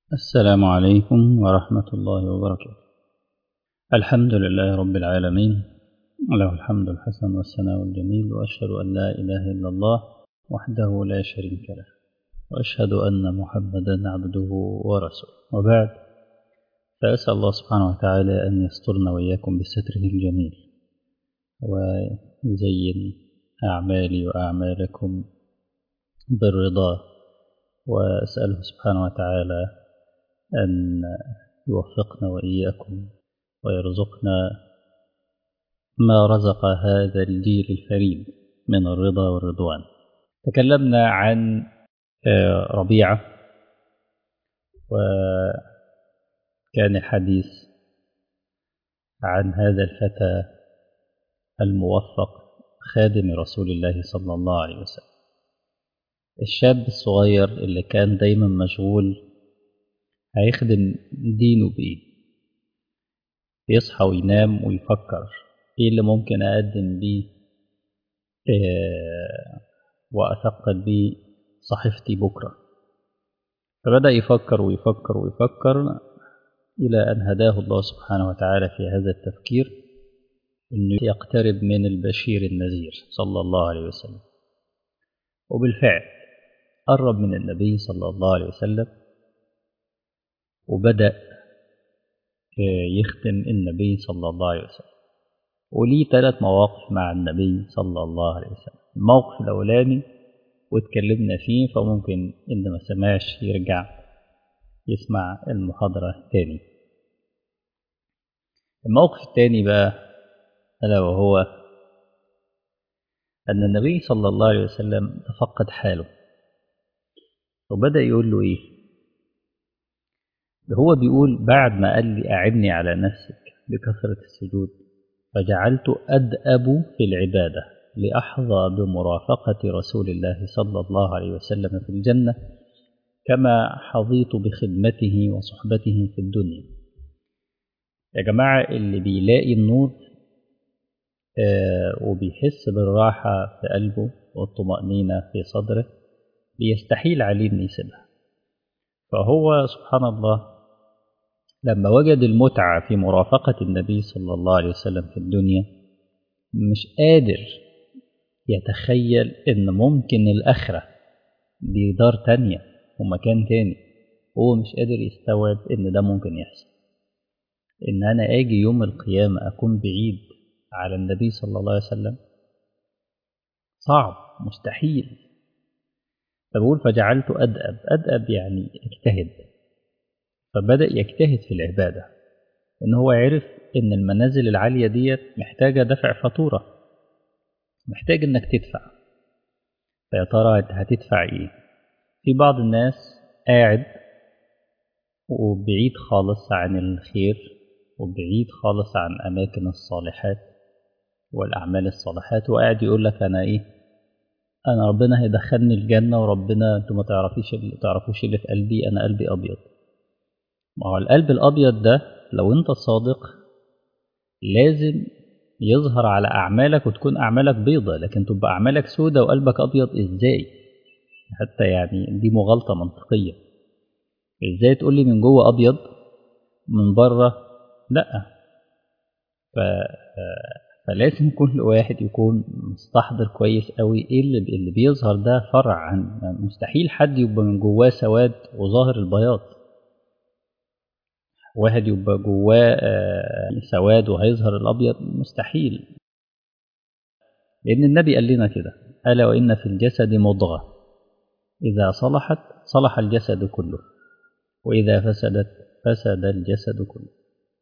السلام عليكم ورحمة الله وبركاته الحمد لله رب العالمين له الحمد الحسن والثناء الجميل وأشهد أن لا إله إلا الله وحده لا شريك له وأشهد أن محمدا عبده ورسوله وبعد فأسأل الله سبحانه وتعالى أن يسترنا وإياكم بستره الجميل ويزين أعمالي وأعمالكم بالرضا وأسأله سبحانه وتعالى أن يوفقنا وإياكم ويرزقنا ما رزق هذا الجيل الفريد من الرضا والرضوان تكلمنا عن ربيعة وكان الحديث عن هذا الفتى الموفق خادم رسول الله صلى الله عليه وسلم الشاب الصغير اللي كان دايما مشغول هيخدم دينه بإيه يصحى وينام ويفكر إيه اللي ممكن أقدم بيه إيه وأثقل بيه صحيفتي بكرة فبدأ يفكر ويفكر ويفكر إلى أن هداه الله سبحانه وتعالى في هذا التفكير أنه يقترب من البشير النذير صلى الله عليه وسلم وبالفعل قرب من النبي صلى الله عليه وسلم وبدأ يخدم النبي صلى الله عليه وسلم وليه ثلاث مواقف مع النبي صلى الله عليه وسلم الموقف الأولاني واتكلمنا فيه فممكن اللي ما سمعش يرجع يسمع المحاضرة تاني الموقف التاني بقى ألا وهو أن النبي صلى الله عليه وسلم تفقد حاله وبدأ يقول له إيه هو بيقول بعد ما قال لي أعني على نفسك بكثرة السجود فجعلت أدأب في العبادة لأحظى بمرافقة رسول الله صلى الله عليه وسلم في الجنة كما حظيت بخدمته وصحبته في الدنيا يا جماعة اللي بيلاقي النور آه وبيحس بالراحة في قلبه والطمأنينة في صدره بيستحيل عليه إن يسيبها فهو سبحان الله لما وجد المتعة في مرافقة النبي صلى الله عليه وسلم في الدنيا مش قادر يتخيل إن ممكن الآخرة دي دار تانية ومكان تاني هو مش قادر يستوعب إن ده ممكن يحصل إن أنا آجي يوم القيامة أكون بعيد على النبي صلى الله عليه وسلم صعب مستحيل فبقول فجعلت أدأب أدأب يعني اجتهد فبدأ يجتهد في العبادة إن هو عرف إن المنازل العالية ديت محتاجة دفع فاتورة محتاج إنك تدفع فيا ترى هتدفع إيه في بعض الناس قاعد وبعيد خالص عن الخير وبعيد خالص عن أماكن الصالحات والأعمال الصالحات وقاعد يقول لك أنا إيه أنا ربنا هيدخلني الجنة وربنا أنتوا ما تعرفيش اللي تعرفوش اللي في قلبي أنا قلبي أبيض ما هو القلب الأبيض ده لو أنت صادق لازم يظهر على أعمالك وتكون أعمالك بيضة لكن تبقى أعمالك سودة وقلبك أبيض إزاي حتى يعني دي مغالطة منطقية إزاي تقول لي من جوه أبيض من بره لأ ف... فلازم كل واحد يكون مستحضر كويس قوي ايه اللي, اللي بيظهر ده فرع عن مستحيل حد يبقى من جواه سواد وظاهر البياض واحد يبقى جواه سواد وهيظهر الابيض مستحيل لان النبي قال لنا كده الا وان في الجسد مضغه اذا صلحت صلح الجسد كله واذا فسدت فسد الجسد كله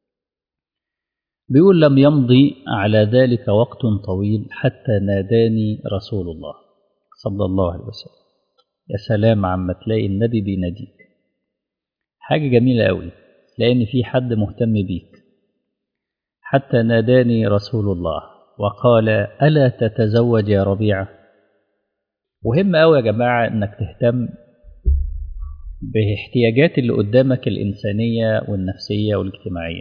بيقول لم يمضي على ذلك وقت طويل حتى ناداني رسول الله صلى الله عليه وسلم يا سلام عما تلاقي النبي بيناديك حاجة جميلة قوي لأن في حد مهتم بيك حتى ناداني رسول الله وقال ألا تتزوج يا ربيعة مهم قوي يا جماعة إنك تهتم باحتياجات اللي قدامك الإنسانية والنفسية والاجتماعية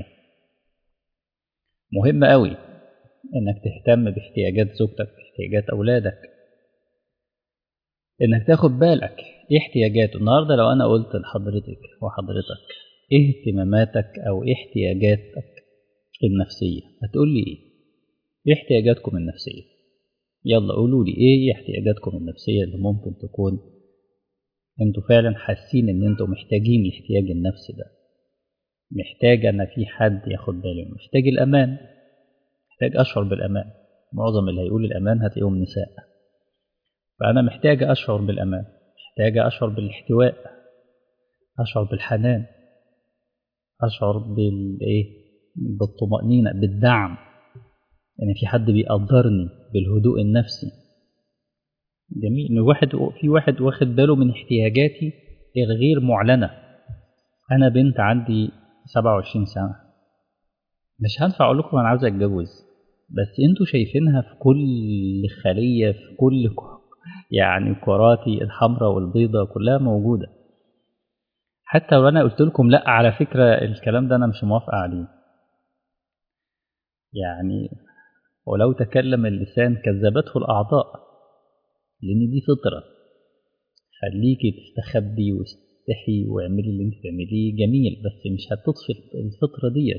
مهم قوي انك تهتم باحتياجات زوجتك باحتياجات اولادك انك تاخد بالك ايه احتياجاته النهارده لو انا قلت لحضرتك وحضرتك ايه اهتماماتك او ايه احتياجاتك النفسيه هتقول لي ايه ايه احتياجاتكم النفسيه يلا قولوا لي ايه احتياجاتكم النفسيه اللي ممكن تكون انتوا فعلا حاسين ان انتوا محتاجين الاحتياج النفسي ده محتاج ان في حد ياخد باله محتاج الامان محتاج اشعر بالامان معظم اللي هيقول الامان هتلاقيهم نساء فانا محتاج اشعر بالامان محتاج اشعر بالاحتواء اشعر بالحنان اشعر بالايه بالطمانينه بالدعم ان يعني في حد بيقدرني بالهدوء النفسي جميل ان واحد في واحد واخد باله من احتياجاتي الغير معلنه انا بنت عندي 27 سنه مش هنفع اقول لكم انا عاوز اتجوز بس انتوا شايفينها في كل خليه في كل يعني كراتي الحمراء والبيضاء كلها موجوده حتى لو انا قلت لكم لا على فكره الكلام ده انا مش موافقه عليه يعني ولو تكلم اللسان كذبته الاعضاء لان دي فطره خليكي تستخبي واستحي واعملي اللي انت تعمليه جميل بس مش هتطفي الفطره ديت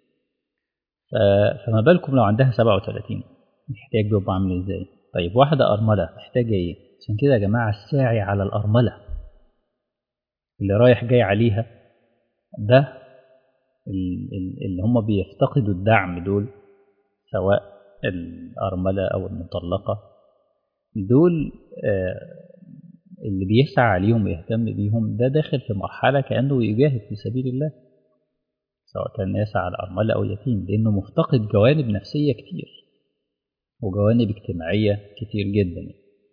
فما بالكم لو عندها 37 الاحتياج بيبقى عامل ازاي طيب واحده ارمله محتاجه ايه عشان كده يا جماعه الساعي على الارمله اللي رايح جاي عليها ده اللي هم بيفتقدوا الدعم دول سواء الأرملة أو المطلقة دول اللي بيسعى عليهم ويهتم بيهم ده داخل في مرحلة كأنه يجاهد في سبيل الله سواء كان يسعى على أرملة أو يتيم لأنه مفتقد جوانب نفسية كتير وجوانب اجتماعية كتير جدا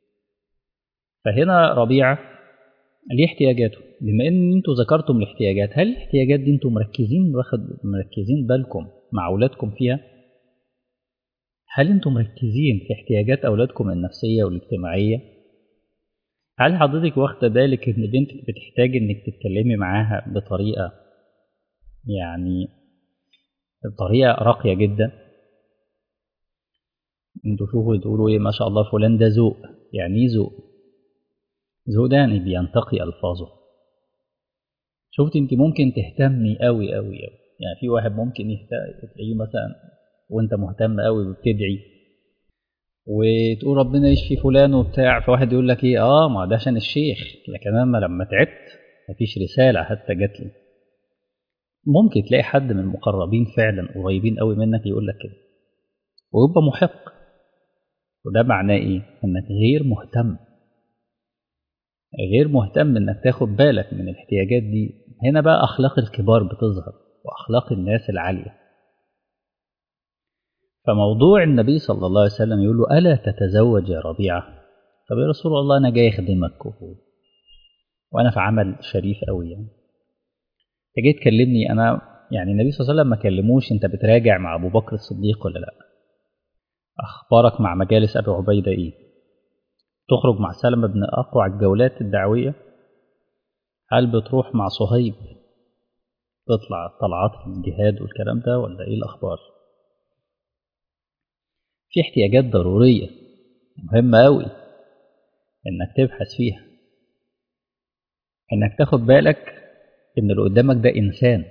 فهنا ربيعة ليه احتياجاته بما ان انتوا ذكرتم الاحتياجات هل الاحتياجات دي انتوا مركزين واخد مركزين بالكم مع اولادكم فيها هل انتم مركزين في احتياجات اولادكم النفسيه والاجتماعيه هل حضرتك واخده بالك ان بنتك بتحتاج انك تتكلمي معاها بطريقه يعني بطريقه راقيه جدا انتوا شوفوا تقولوا ايه ما شاء الله فلان ده ذوق يعني ايه ذوق ذوق ده يعني بينتقي الفاظه شفت انت ممكن تهتمي قوي قوي قوي يعني في واحد ممكن تلاقيه مثلا وانت مهتم قوي وبتدعي وتقول ربنا يشفي فلان وبتاع فواحد يقول لك ايه اه ما ده عشان الشيخ لكن انا لما تعبت مفيش رساله حتى جات لي ممكن تلاقي حد من المقربين فعلا قريبين قوي منك يقول لك كده ويبقى محق وده معناه ايه انك غير مهتم غير مهتم انك تاخد بالك من الاحتياجات دي هنا بقى اخلاق الكبار بتظهر واخلاق الناس العاليه فموضوع النبي صلى الله عليه وسلم يقول له ألا تتزوج يا ربيعة طب يا رسول الله أنا جاي أخدمك وأنا في عمل شريف أوي يعني أنت جاي تكلمني أنا يعني النبي صلى الله عليه وسلم ما كلموش أنت بتراجع مع أبو بكر الصديق ولا لأ أخبارك مع مجالس أبي عبيدة إيه تخرج مع سلمة بن أقوع الجولات الدعوية هل بتروح مع صهيب تطلع طلعات الجهاد والكلام ده ولا إيه الأخبار في احتياجات ضرورية مهمة أوي إنك تبحث فيها إنك تاخد بالك إن اللي قدامك ده إنسان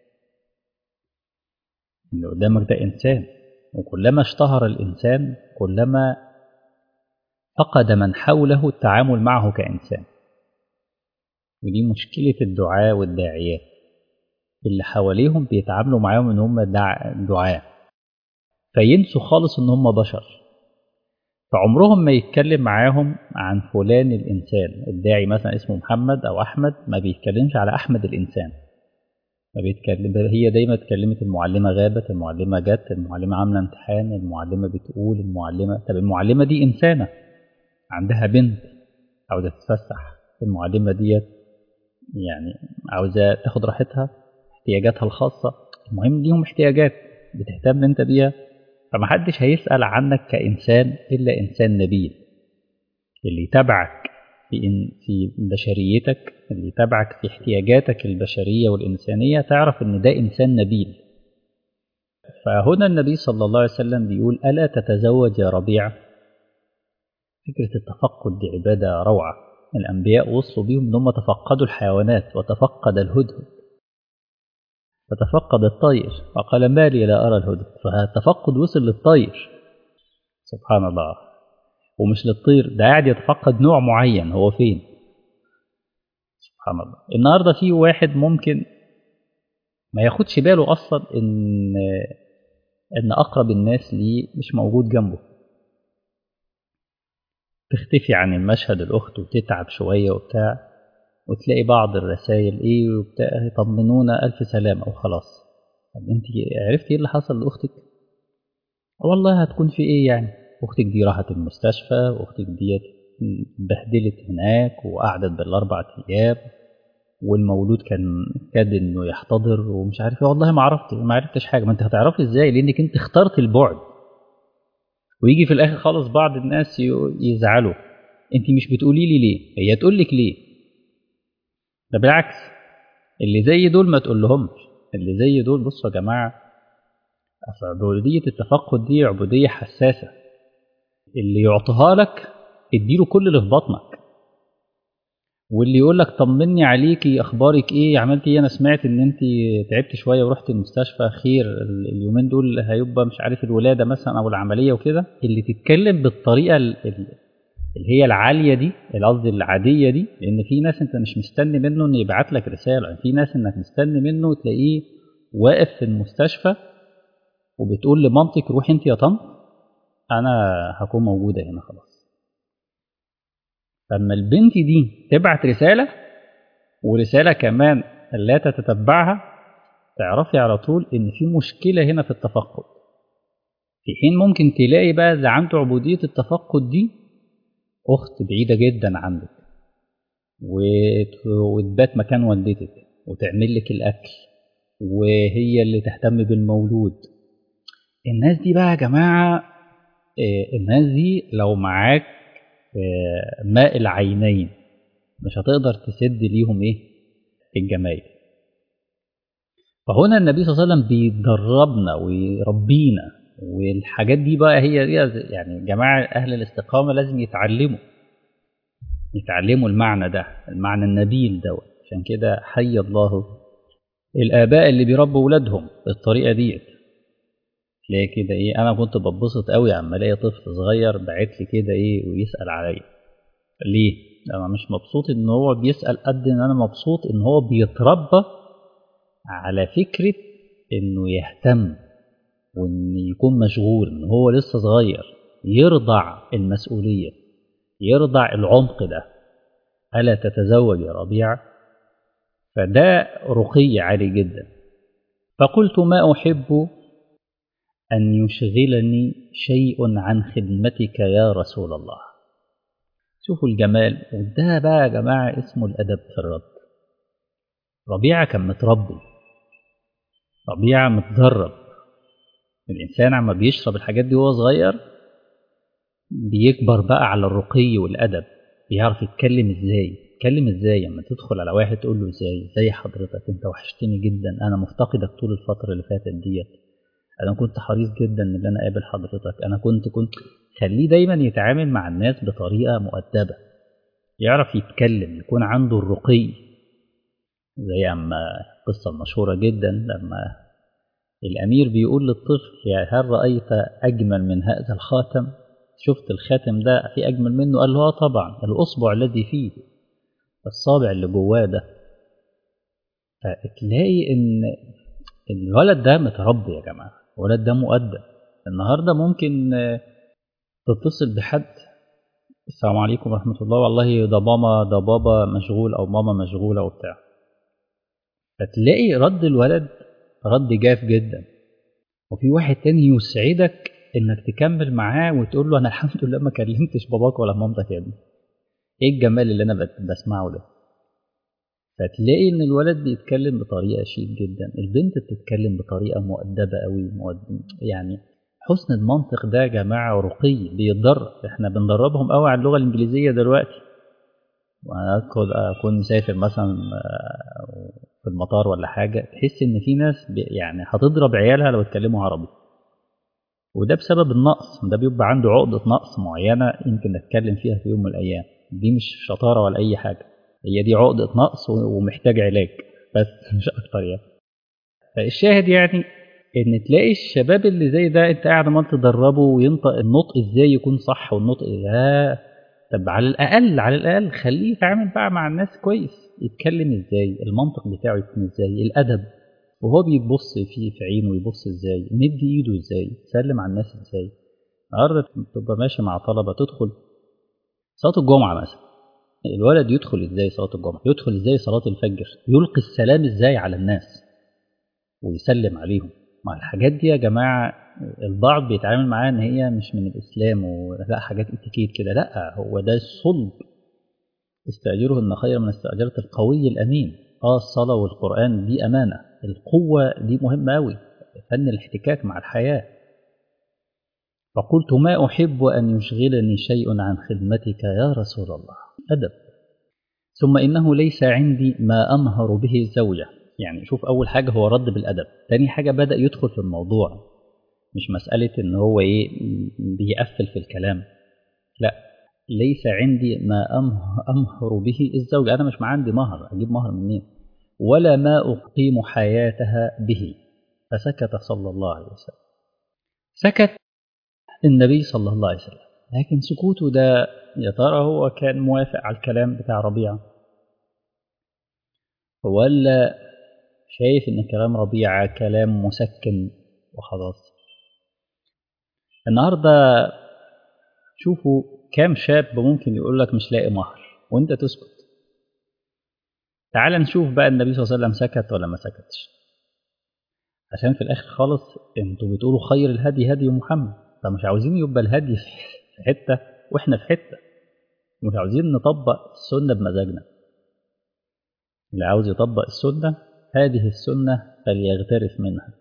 إن اللي قدامك ده إنسان وكلما اشتهر الإنسان كلما فقد من حوله التعامل معه كإنسان ودي مشكلة الدعاة والداعيات اللي حواليهم بيتعاملوا معاهم إن هم دعاة فينسوا خالص ان هم بشر فعمرهم ما يتكلم معاهم عن فلان الانسان الداعي مثلا اسمه محمد او احمد ما بيتكلمش على احمد الانسان ما بيتكلم هي دايما اتكلمت المعلمه غابت المعلمه جت المعلمه عامله امتحان المعلمه بتقول المعلمه طب المعلمه دي انسانه عندها بنت عاوزه تتفسح المعلمه ديت يعني عاوزه تاخد راحتها احتياجاتها الخاصه المهم ليهم احتياجات بتهتم انت بيها فمحدش هيسأل عنك كإنسان إلا إنسان نبيل اللي يتابعك في, إن في بشريتك اللي يتابعك في احتياجاتك البشرية والإنسانية تعرف إن ده إنسان نبيل فهنا النبي صلى الله عليه وسلم بيقول ألا تتزوج يا ربيع فكرة التفقد دي عبادة روعة الأنبياء وصلوا بيهم إن هم تفقدوا الحيوانات وتفقد الهدهد فتفقد الطير فقال ما لي لا أرى الهدهد فالتفقد وصل للطير سبحان الله ومش للطير ده قاعد يتفقد نوع معين هو فين سبحان الله النهارده في واحد ممكن ما ياخدش باله اصلا ان ان اقرب الناس ليه مش موجود جنبه تختفي عن المشهد الاخت وتتعب شويه وبتاع وتلاقي بعض الرسائل ايه وبتاع طمنونا الف سلامه وخلاص طب انت عرفتي ايه اللي حصل لاختك والله هتكون في ايه يعني اختك دي راحت المستشفى واختك ديت اتبهدلت هناك وقعدت بالاربع ايام والمولود كان كاد انه يحتضر ومش عارف ايه والله ما عرفت ما عرفتش حاجه ما انت هتعرفي ازاي لانك انت اخترت البعد ويجي في الاخر خالص بعض الناس يزعلوا انت مش بتقولي لي ليه هي تقول لك ليه ده بالعكس اللي زي دول ما تقول لهمش اللي زي دول بصوا يا جماعه اصل عبوديه التفقد دي عبوديه حساسه اللي يعطيها لك اديله كل اللي في بطنك واللي يقول لك طمني عليكي اخبارك ايه عملتي ايه انا سمعت ان انت تعبت شويه ورحت المستشفى خير اليومين دول هيبقى مش عارف الولاده مثلا او العمليه وكده اللي تتكلم بالطريقه اللي هي العاليه دي قصدي العاديه دي لان في ناس انت مش مستني منه انه يبعت لك رساله في ناس انك مستني منه تلاقيه واقف في المستشفى وبتقول لمامتك روحي انت يا طنط انا هكون موجوده هنا خلاص فلما البنت دي تبعت رسالة ورسالة كمان لا تتتبعها تعرفي على طول إن في مشكلة هنا في التفقد في حين ممكن تلاقي بقى اللي عنده عبودية التفقد دي أخت بعيدة جدا عنك وتبات مكان والدتك وتعمل لك الأكل وهي اللي تهتم بالمولود الناس دي بقى يا جماعة الناس دي لو معاك ماء العينين مش هتقدر تسد ليهم ايه الجمايل فهنا النبي صلى الله عليه وسلم بيدربنا ويربينا والحاجات دي بقى هي يعني جماعة أهل الاستقامة لازم يتعلموا يتعلموا المعنى ده المعنى النبيل دوت عشان كده حي الله الآباء اللي بيربوا ولادهم بالطريقة ديت تلاقي كده ايه انا كنت بتبسط قوي عما الاقي طفل صغير باعت لي كده ايه ويسال عليا ليه انا مش مبسوط ان هو بيسال قد ان انا مبسوط ان هو بيتربى على فكره انه يهتم وان يكون مشغول ان هو لسه صغير يرضع المسؤوليه يرضع العمق ده الا تتزوج يا ربيع فده رقي عالي جدا فقلت ما احب أن يشغلني شيء عن خدمتك يا رسول الله شوفوا الجمال وده بقى يا جماعة اسمه الأدب في الرد ربيعة كان متربي ربيعة متدرب الإنسان عما بيشرب الحاجات دي وهو صغير بيكبر بقى على الرقي والأدب بيعرف يتكلم ازاي يتكلم ازاي لما تدخل على واحد تقول له ازاي ازاي حضرتك انت وحشتني جدا انا مفتقدك طول الفترة اللي فاتت ديت انا كنت حريص جدا ان انا اقابل حضرتك انا كنت كنت خليه دايما يتعامل مع الناس بطريقه مؤدبه يعرف يتكلم يكون عنده الرقي زي اما القصه المشهوره جدا لما الامير بيقول للطفل يا هل رايت اجمل من هذا الخاتم شفت الخاتم ده في اجمل منه قال له اه طبعا الاصبع الذي فيه الصابع اللي جواه ده فتلاقي ان الولد ده متربي يا جماعه الولد ده مؤدب النهارده ممكن تتصل بحد السلام عليكم ورحمة الله والله ده ماما ده بابا مشغول أو ماما مشغولة وبتاع فتلاقي رد الولد رد جاف جدا وفي واحد تاني يسعدك إنك تكمل معاه وتقول له أنا الحمد لله ما كلمتش باباك ولا مامتك يا ابني إيه الجمال اللي أنا بسمعه ده فتلاقي ان الولد بيتكلم بطريقه شيك جدا البنت بتتكلم بطريقه مؤدبه قوي مؤدب يعني حسن المنطق ده يا جماعه رقي بيتدرب احنا بندربهم قوي على اللغه الانجليزيه دلوقتي وانا ادخل اكون مسافر مثلا في المطار ولا حاجه تحس ان في ناس يعني هتضرب عيالها لو اتكلموا عربي وده بسبب النقص ده بيبقى عنده عقده نقص معينه يمكن نتكلم فيها في يوم من الايام دي مش شطاره ولا اي حاجه هي دي عقده نقص ومحتاج علاج بس مش اكتر يعني فالشاهد يعني ان تلاقي الشباب اللي زي ده انت قاعد عمال تدربه وينطق النطق ازاي يكون صح والنطق لا طب على الاقل على الاقل خليه يتعامل بقى مع الناس كويس يتكلم ازاي المنطق بتاعه يكون ازاي الادب وهو بيبص في في عينه يبص ازاي مد ايده ازاي سلم على الناس ازاي النهارده تبقى ماشي مع طلبه تدخل صلاه الجمعه مثلا الولد يدخل ازاي صلاه الجمعه يدخل ازاي صلاه الفجر يلقي السلام ازاي على الناس ويسلم عليهم مع الحاجات دي يا جماعه البعض بيتعامل معاها ان هي مش من الاسلام ولا حاجات اتيكيت كده لا هو ده الصلب استاجرهن خير من استاجرت القوي الامين اه الصلاه والقران دي امانه القوه دي مهمه قوي فن الاحتكاك مع الحياه فقلت ما احب ان يشغلني شيء عن خدمتك يا رسول الله ادب ثم انه ليس عندي ما امهر به الزوجه يعني شوف اول حاجه هو رد بالادب تاني حاجه بدا يدخل في الموضوع مش مساله ان هو ايه بيقفل في الكلام لا ليس عندي ما امهر به الزوجه انا مش ما عندي مهر اجيب مهر منين ولا ما اقيم حياتها به فسكت صلى الله عليه وسلم سكت النبي صلى الله عليه وسلم لكن سكوته ده يا ترى هو كان موافق على الكلام بتاع ربيعه ولا شايف ان كلام ربيعه كلام مسكن وخلاص النهارده شوفوا كام شاب ممكن يقول لك مش لاقي مهر وانت تسكت تعال نشوف بقى النبي صلى الله عليه وسلم سكت ولا ما سكتش عشان في الاخر خالص انتوا بتقولوا خير الهدي هدي محمد فمش عاوزين يبقى الهدي في حته واحنا في حته مش عاوزين نطبق السنه بمزاجنا اللي عاوز يطبق السنه هذه السنه فليغترف منها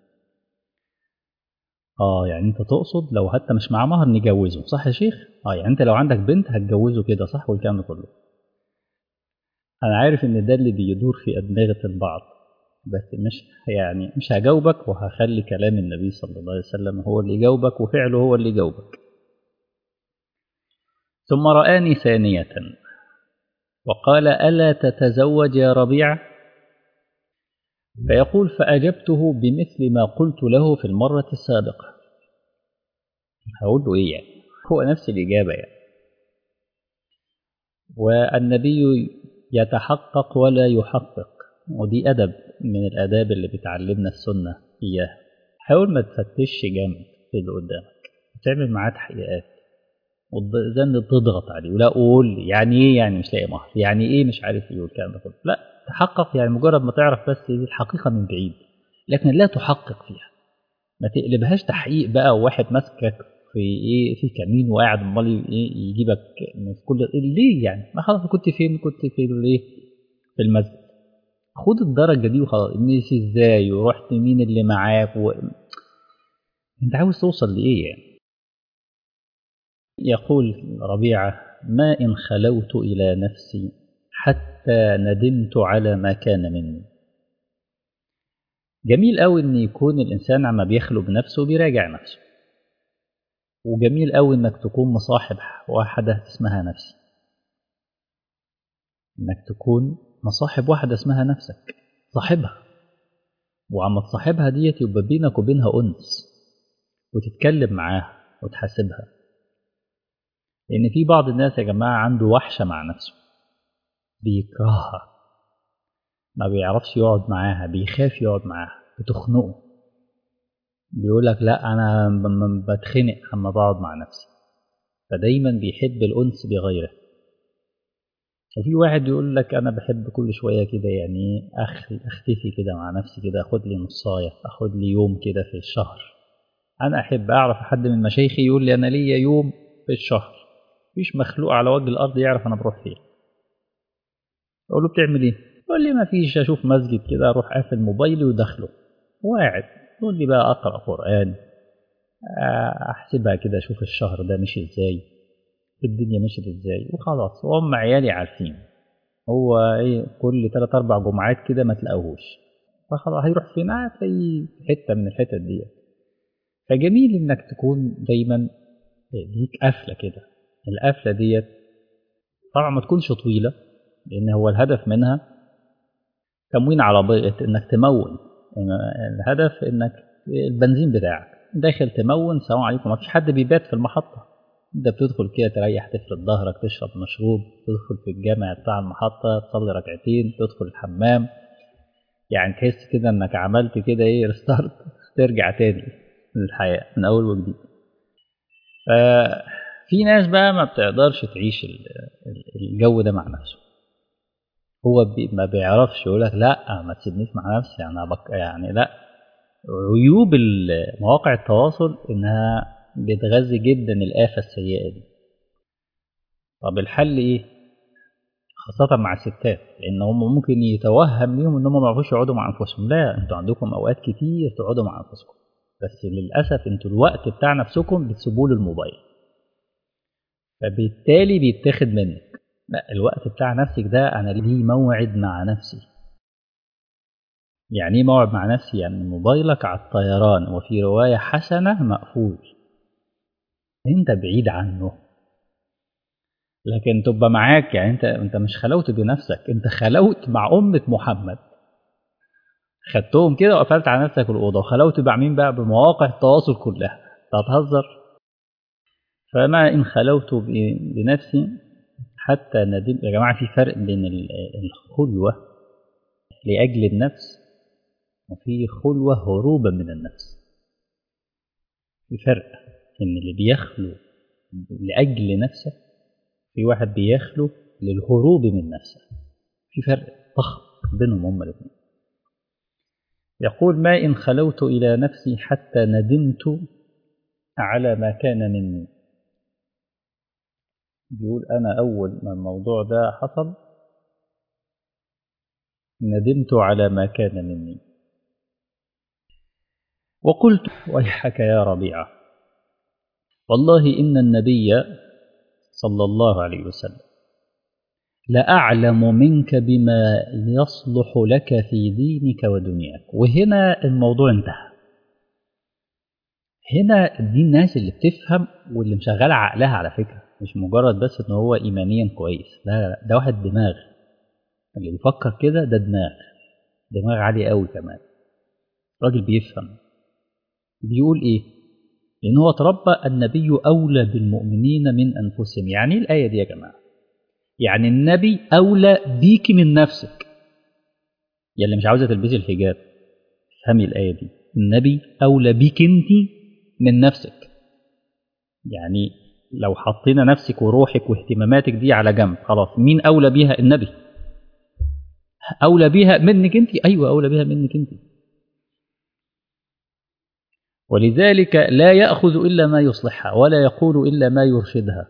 اه يعني انت تقصد لو حتى مش معاه مهر نجوزه صح يا شيخ اه يعني انت لو عندك بنت هتجوزه كده صح والكلام ده كله انا عارف ان ده اللي بيدور في ادمغه البعض بس مش يعني مش هجاوبك وهخلي كلام النبي صلى الله عليه وسلم هو اللي يجاوبك وفعله هو اللي يجاوبك ثم رآني ثانية وقال ألا تتزوج يا ربيع فيقول فأجبته بمثل ما قلت له في المرة السابقة هقول له إيه يعني هو نفس الإجابة يعني والنبي يتحقق ولا يحقق ودي أدب من الآداب اللي بتعلمنا السنة إياها حاول ما تفتش جامد في اللي قدامك وتعمل معاه تحقيقات وزن تضغط عليه ولا قول يعني ايه يعني مش لاقي مهر يعني ايه مش عارف ايه والكلام ده كله لا تحقق يعني مجرد ما تعرف بس دي الحقيقه من بعيد لكن لا تحقق فيها ما تقلبهاش تحقيق بقى وواحد ماسكك في ايه في كمين وقاعد امال ايه يجيبك في كل ليه يعني ما خلاص كنت فين كنت في الايه في المسجد خد الدرجه دي وخلاص مشي ازاي ورحت مين اللي معاك و... انت عاوز توصل لايه يعني يقول ربيعه ما ان خلوت الى نفسي حتى ندمت على ما كان مني جميل قوي ان يكون الانسان عما بيخلو بنفسه بيراجع نفسه وجميل قوي انك تكون مصاحب واحده اسمها نفسي انك تكون مصاحب واحده اسمها نفسك صاحبها وعما تصاحبها ديت يبقى بينك وبينها انس وتتكلم معاها وتحاسبها لان في بعض الناس يا جماعه عنده وحشه مع نفسه بيكرهها ما بيعرفش يقعد معاها بيخاف يقعد معاها بتخنقه بيقول لك لا انا بتخنق اما بقعد مع نفسي فدايما بيحب الانس بغيره وفي واحد يقول لك انا بحب كل شويه كده يعني أخ اختفي كده مع نفسي كده اخد لي نصايه اخد لي يوم كده في الشهر انا احب اعرف حد من مشايخي يقول لي انا ليا يوم في الشهر مفيش مخلوق على وجه الارض يعرف انا بروح فين اقول له بتعمل ايه يقول لي ما فيش اشوف مسجد كده اروح قافل موبايلي وداخله وقاعد يقول لي بقى اقرا قران احسبها كده اشوف الشهر ده مشي ازاي الدنيا مشيت ازاي وخلاص وهم عيالي عارفين هو ايه كل ثلاث اربع جمعات كده ما تلاقوهوش فخلاص هيروح فين هتلاقيه في حته من الحتت ديت فجميل انك تكون دايما ليك قفله كده القفله ديت طبعا ما تكونش طويلة لأن هو الهدف منها تموين على بيئة إنك تمون يعني الهدف إنك البنزين بتاعك داخل تمون سلام عليكم ما فيش حد بيبات في المحطة انت بتدخل كده تريح تفرد ظهرك تشرب مشروب تدخل في الجامع بتاع المحطة تصلي ركعتين تدخل الحمام يعني تحس كده انك عملت كده ايه ريستارت ترجع تاني للحياة من اول وجديد ففي ناس بقى ما بتقدرش تعيش الجو ده مع نفسه هو بي ما بيعرفش يقول لك لا ما تسيبنيش مع نفسي انا بك يعني لا عيوب مواقع التواصل انها بتغذي جدا الآفة السيئة دي طب الحل ايه خاصة مع الستات لأن هم ممكن يتوهم ليهم إن هم ما يعرفوش يقعدوا مع أنفسهم لا أنتوا عندكم أوقات كتير تقعدوا مع أنفسكم بس للأسف أنتوا الوقت بتاع نفسكم بتسيبوه للموبايل فبالتالي بيتاخد منك لا الوقت بتاع نفسك ده أنا ليه موعد مع نفسي يعني ايه موعد مع نفسي يعني موبايلك على الطيران وفي رواية حسنة مقفول انت بعيد عنه لكن تبقى معاك يعني انت انت مش خلوت بنفسك انت خلوت مع أمة محمد خدتهم كده وقفلت على نفسك الأوضة وخلوت مع مين بقى بمواقع التواصل كلها تهزر فما إن خلوت بنفسي حتى ندم يا جماعة في فرق بين الخلوة لأجل النفس وفي خلوة هروبا من النفس في فرق إن اللي بيخلو لأجل نفسه في واحد بيخلو للهروب من نفسه في فرق ضخم بينهم هما الاثنين يقول ما إن خلوت إلى نفسي حتى ندمت على ما كان مني بيقول أنا أول ما الموضوع ده حصل ندمت على ما كان مني وقلت ويحك يا ربيعة والله إن النبي صلى الله عليه وسلم لأعلم منك بما يصلح لك في دينك ودنياك وهنا الموضوع انتهى هنا دي الناس اللي بتفهم واللي مشغله عقلها على فكرة مش مجرد بس ان هو ايمانيا كويس لا لا ده واحد دماغ اللي بيفكر كده ده دماغ دماغ عالي قوي كمان راجل بيفهم بيقول ايه لان هو تربى النبي اولى بالمؤمنين من انفسهم يعني ايه الايه دي يا جماعه يعني النبي اولى بيك من نفسك يا اللي مش عاوزه تلبسي الحجاب فهمي الايه دي النبي اولى بيك انت من نفسك يعني لو حطينا نفسك وروحك واهتماماتك دي على جنب خلاص مين اولى بيها النبي اولى بيها منك انت ايوه اولى بيها منك انت ولذلك لا ياخذ الا ما يصلحها ولا يقول الا ما يرشدها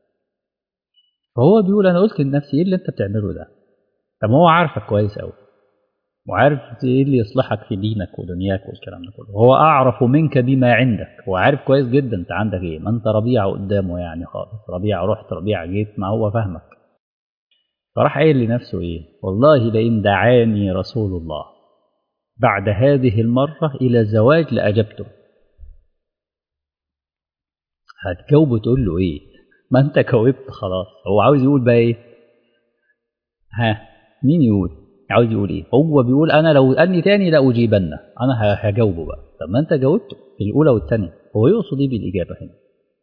فهو بيقول انا قلت لنفسي ايه اللي انت بتعمله ده طب هو عارفك كويس قوي وعارف ايه اللي يصلحك في دينك ودنياك والكلام ده كله هو اعرف منك بما عندك هو عارف كويس جدا انت عندك ايه ما انت ربيعه قدامه يعني خالص ربيعه رحت ربيعه جيت ما هو فاهمك فراح قايل لنفسه ايه والله لئن دعاني رسول الله بعد هذه المره الى زواج لاجبته هتجاوبه تقول له ايه ما انت جاوبت خلاص هو عاوز يقول بقى ايه ها مين يقول عاوز يقول ايه هو بيقول انا لو قالني تاني لا اجيبنه انا هجاوبه بقى طب ما انت جاوبته في الاولى والثانيه هو يقصد ايه بالاجابه هنا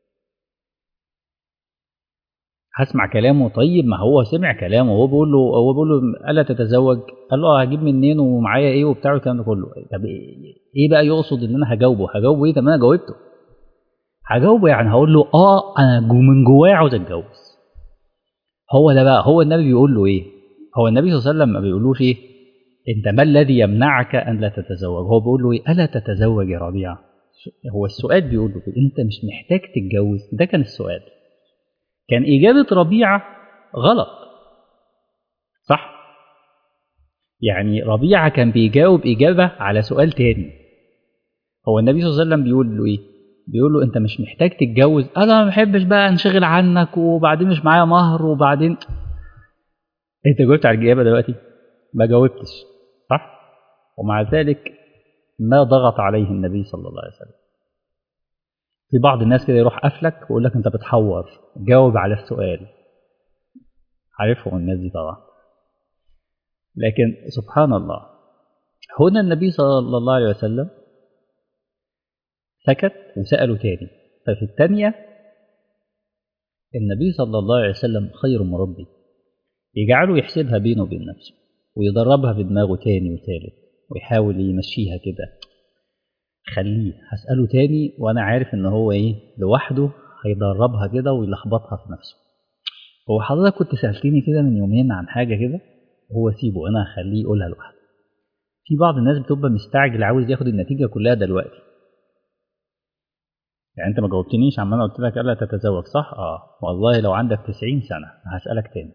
هسمع كلامه طيب ما هو سمع كلامه وهو بيقول له هو بيقول له الا تتزوج قال له هجيب منين ومعايا ايه وبتاع الكلام ده كله طب ايه بقى يقصد ان انا هجاوبه هجاوبه ايه طب انا جاوبته هجاوبه يعني هقول له اه انا جو من جوايا عاوز اتجوز هو ده بقى هو النبي بيقول له ايه هو النبي صلى الله عليه وسلم ما بيقولوش ايه انت ما الذي يمنعك ان لا تتزوج هو بيقول له ايه الا تتزوج يا ربيعه هو السؤال بيقول له انت مش محتاج تتجوز ده كان السؤال كان اجابه ربيعه غلط صح يعني ربيعه كان بيجاوب اجابه على سؤال تاني هو النبي صلى الله عليه وسلم بيقول له ايه بيقول له انت مش محتاج تتجوز انا ما بحبش بقى انشغل عنك وبعدين مش معايا مهر وبعدين انت جاوبت على الاجابه دلوقتي ما جاوبتش صح ومع ذلك ما ضغط عليه النبي صلى الله عليه وسلم في بعض الناس كده يروح قفلك ويقول لك انت بتحور جاوب على السؤال عارفهم الناس دي طبعا لكن سبحان الله هنا النبي صلى الله عليه وسلم سكت وسأله تاني ففي الثانية النبي صلى الله عليه وسلم خير مربي يجعله يحسبها بينه وبين نفسه ويدربها في دماغه تاني وتالت ويحاول يمشيها كده خليه هسأله تاني وأنا عارف إن هو إيه لوحده هيدربها كده ويلخبطها في نفسه هو حضرتك كنت سألتني كده من يومين عن حاجة كده هو سيبه أنا هخليه يقولها لوحده في بعض الناس بتبقى مستعجل عاوز ياخد النتيجة كلها دلوقتي يعني انت ما جاوبتنيش عما انا قلت لك الا تتزوج صح اه والله لو عندك 90 سنه هسالك تاني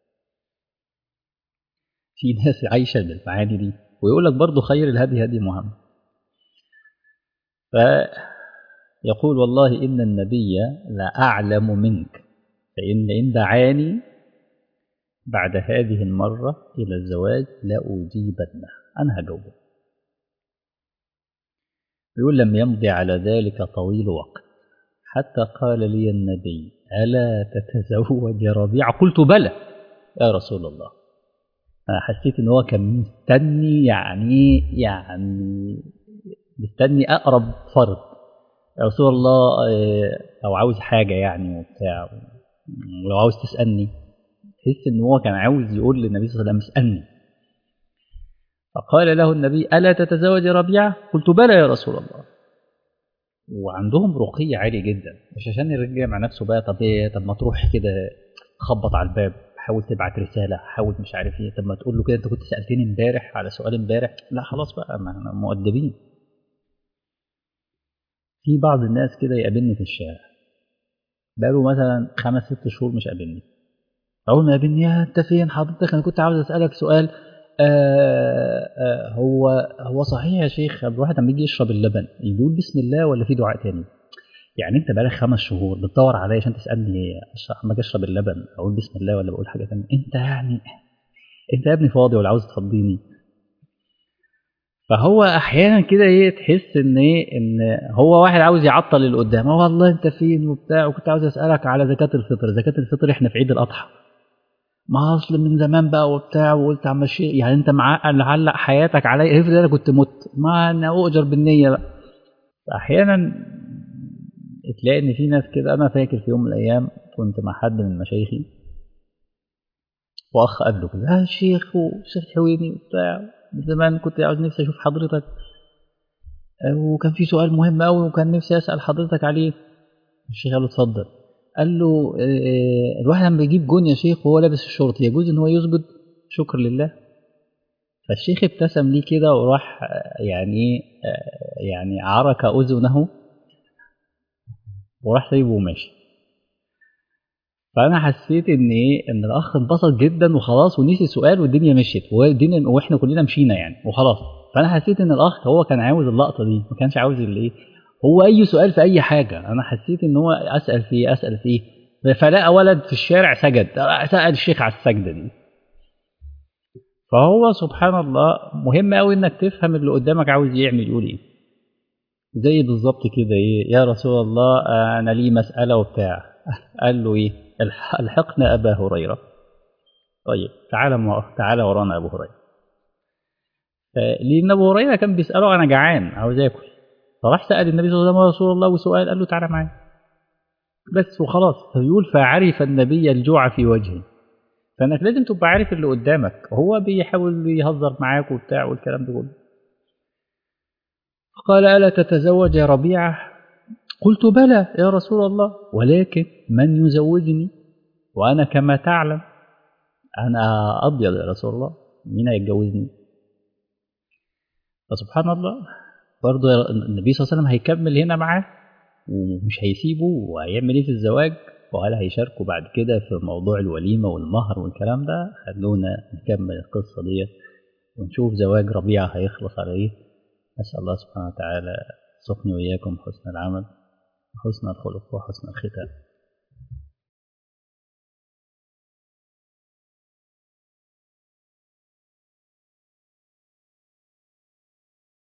في ناس عايشه بالمعاني دي ويقول لك برضه خير الهدي هدي محمد فيقول والله ان النبي لاعلم منك فان ان دعاني بعد هذه المره الى الزواج لاجيبنه انا هجاوبه يقول لم يمضي على ذلك طويل وقت حتى قال لي النبي ألا تتزوج ربيعة قلت بلى يا رسول الله أنا حسيت إن هو كان مستني يعني يعني مستني أقرب فرد يا رسول الله لو عاوز حاجة يعني وبتاع ولو عاوز تسألني تحس إن هو كان عاوز يقول للنبي صلى الله عليه وسلم اسألني فقال له النبي ألا تتزوج ربيعة قلت بلى يا رسول الله وعندهم رقي عالي جدا مش عشان يرجع مع نفسه بقى طب ايه طب ما تروح كده خبط على الباب حاول تبعت رساله حاول مش عارف ايه طب ما تقول له كده انت كنت سالتني امبارح على سؤال امبارح لا خلاص بقى ما احنا مؤدبين في بعض الناس كده يقابلني في الشارع بقاله مثلا خمس ست شهور مش قابلني اول ما يقابلني يا انت فين حضرتك انا كنت عاوز اسالك سؤال آه آه هو هو صحيح يا شيخ الواحد لما يجي يشرب اللبن يقول بسم الله ولا في دعاء تاني؟ يعني انت بقالك خمس شهور بتدور عليا عشان تسالني لما اجي اشرب اللبن اقول بسم الله ولا بقول حاجه تانية انت يعني انت يا ابني فاضي ولا عاوز تفضيني فهو احيانا كده ايه تحس ان ايه ان هو واحد عاوز يعطل اللي قدامه والله انت فين وبتاع وكنت عاوز اسالك على زكاه الفطر زكاه الفطر احنا في عيد الاضحى ما اصل من زمان بقى وبتاع وقلت عم شيء يعني انت معقل علق حياتك عليا افرض انا كنت مت ما انا اؤجر بالنيه بقى احيانا تلاقي ان في ناس كده انا فاكر في يوم من الايام كنت مع حد من مشايخي واخ قبله كده اه الشيخ وشيخ حويني وبتاع من زمان كنت عاوز نفسي اشوف حضرتك وكان في سؤال مهم قوي وكان نفسي اسال حضرتك عليه الشيخ قال له اتفضل قال له الواحد لما بيجيب جون يا شيخ وهو لابس الشورت يجوز ان هو يسجد شكر لله فالشيخ ابتسم ليه كده وراح يعني يعني عرك اذنه وراح سايبه وماشي فانا حسيت ان ايه ان الاخ انبسط جدا وخلاص ونسي السؤال والدنيا مشيت والدنيا واحنا كلنا مشينا يعني وخلاص فانا حسيت ان الاخ هو كان عاوز اللقطه دي ما كانش عاوز الايه هو اي سؤال في اي حاجه انا حسيت ان هو اسال فيه اسال فيه فلقى ولد في الشارع سجد سال الشيخ على السجده دي فهو سبحان الله مهم قوي انك تفهم اللي قدامك عاوز يعمل يقول ايه زي بالظبط كده ايه يا رسول الله انا لي مساله وبتاع قال له ايه الحقنا ابا هريره طيب تعالى تعالى ورانا ابو هريره لان ابو هريره كان بيساله انا جعان عاوز اكل فراح سال النبي صلى الله عليه وسلم رسول الله وسؤال قال له تعالى معايا بس وخلاص فبيقول فعرف النبي الجوع في وجهه فانك لازم تبقى عارف اللي قدامك هو بيحاول يهزر معاك وبتاع والكلام ده كله قال الا تتزوج يا ربيعه قلت بلى يا رسول الله ولكن من يزوجني وانا كما تعلم انا ابيض يا رسول الله مين هيتجوزني فسبحان الله برضه النبي صلى الله عليه وسلم هيكمل هنا معاه ومش هيسيبه وهيعمل ايه في الزواج وهل هيشاركوا بعد كده في موضوع الوليمه والمهر والكلام ده خلونا نكمل القصه دي ونشوف زواج ربيعه هيخلص على ايه نسال الله سبحانه وتعالى يرزقني واياكم حسن العمل وحسن الخلق وحسن الختام